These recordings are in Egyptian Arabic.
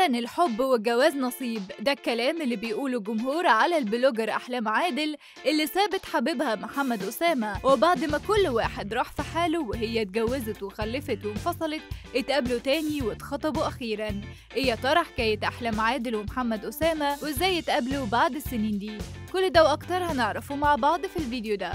فعلا الحب والجواز نصيب ده الكلام اللي بيقوله الجمهور على البلوجر أحلام عادل اللي سابت حبيبها محمد أسامة وبعد ما كل واحد راح في حاله وهي اتجوزت وخلفت وانفصلت اتقابلوا تاني واتخطبوا أخيرا ايه يا ترى حكاية أحلام عادل ومحمد أسامة وازاي اتقابلوا بعد السنين دي كل ده وأكتر هنعرفه مع بعض في الفيديو ده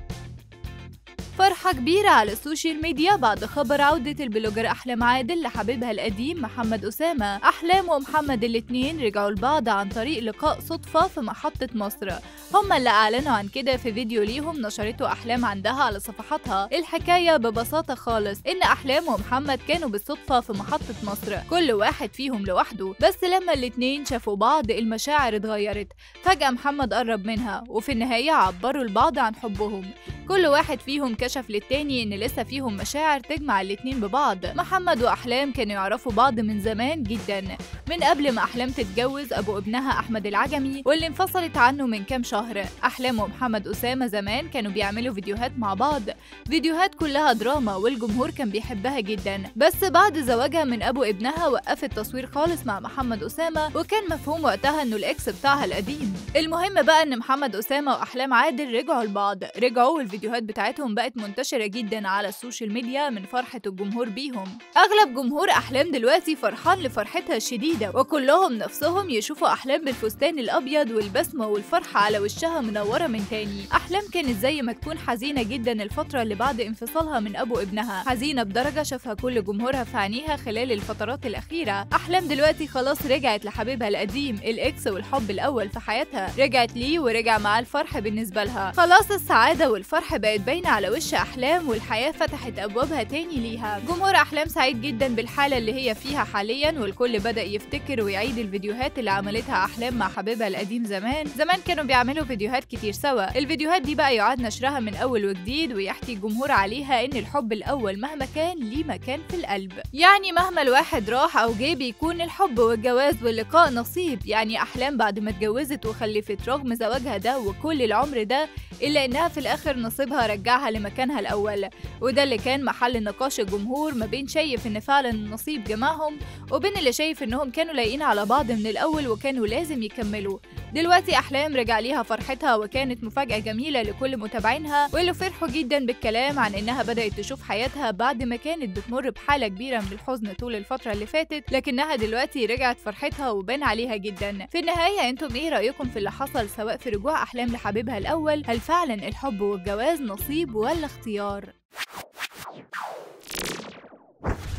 فرحة كبيرة على السوشيال ميديا بعد خبر عودة البلوجر أحلام عادل لحبيبها القديم محمد أسامة أحلام ومحمد الاتنين رجعوا لبعض عن طريق لقاء صدفة في محطة مصر هما اللي أعلنوا عن كده في فيديو ليهم نشرته أحلام عندها على صفحاتها الحكاية ببساطة خالص إن أحلام ومحمد كانوا بالصدفة في محطة مصر كل واحد فيهم لوحده بس لما الاتنين شافوا بعض المشاعر اتغيرت فجأة محمد قرب منها وفي النهاية عبروا البعض عن حبهم كل واحد فيهم كشف للتاني ان لسه فيهم مشاعر تجمع الاتنين ببعض محمد واحلام كانوا يعرفوا بعض من زمان جدا من قبل ما احلام تتجوز ابو ابنها احمد العجمي واللي انفصلت عنه من كام شهر احلام ومحمد اسامه زمان كانوا بيعملوا فيديوهات مع بعض فيديوهات كلها دراما والجمهور كان بيحبها جدا بس بعد زواجها من ابو ابنها وقفت تصوير خالص مع محمد اسامه وكان مفهوم وقتها انه الاكس بتاعها القديم المهم بقى ان محمد اسامه واحلام عادل رجعوا لبعض رجعوا الفيديوهات بتاعتهم بقت منتشرة جدا على السوشيال ميديا من فرحة الجمهور بيهم أغلب جمهور أحلام دلوقتي فرحان لفرحتها الشديدة وكلهم نفسهم يشوفوا أحلام بالفستان الأبيض والبسمة والفرحة على وشها منورة من تاني أحلام كانت زي ما تكون حزينة جدا الفترة اللي بعد انفصالها من أبو ابنها حزينة بدرجة شافها كل جمهورها في عينيها خلال الفترات الأخيرة أحلام دلوقتي خلاص رجعت لحبيبها القديم الإكس والحب الأول في حياتها رجعت ليه ورجع معاه الفرح بالنسبة لها خلاص السعادة والفرح بقت باينة على وش أحلام والحياة فتحت أبوابها تاني ليها جمهور أحلام سعيد جدا بالحالة اللي هي فيها حاليا والكل بدأ يفتكر ويعيد الفيديوهات اللي عملتها أحلام مع حبيبها القديم زمان زمان كانوا بيعملوا فيديوهات كتير سوا الفيديوهات دي بقى يعاد نشرها من أول وجديد ويحكي الجمهور عليها إن الحب الأول مهما كان ليه مكان في القلب يعني مهما الواحد راح أو جه بيكون الحب والجواز واللقاء نصيب يعني أحلام بعد ما اتجوزت وخلفت رغم زواجها ده وكل العمر ده إلا إنها في الآخر نصيبها رجعها لمكانها الأول وده اللي كان محل نقاش الجمهور ما بين شايف إن فعلا النصيب جمعهم وبين اللي شايف إنهم كانوا لايقين على بعض من الأول وكانوا لازم يكملوا دلوقتي أحلام رجع ليها فرحتها وكانت مفاجأة جميلة لكل متابعينها واللي فرحوا جدا بالكلام عن إنها بدأت تشوف حياتها بعد ما كانت بتمر بحالة كبيرة من الحزن طول الفترة اللي فاتت لكنها دلوقتي رجعت فرحتها وبان عليها جدا في النهاية انتم ايه رأيكم في اللي حصل سواء في رجوع أحلام لحبيبها الأول هل فعلا الحب والجواز نصيب ولا اختيار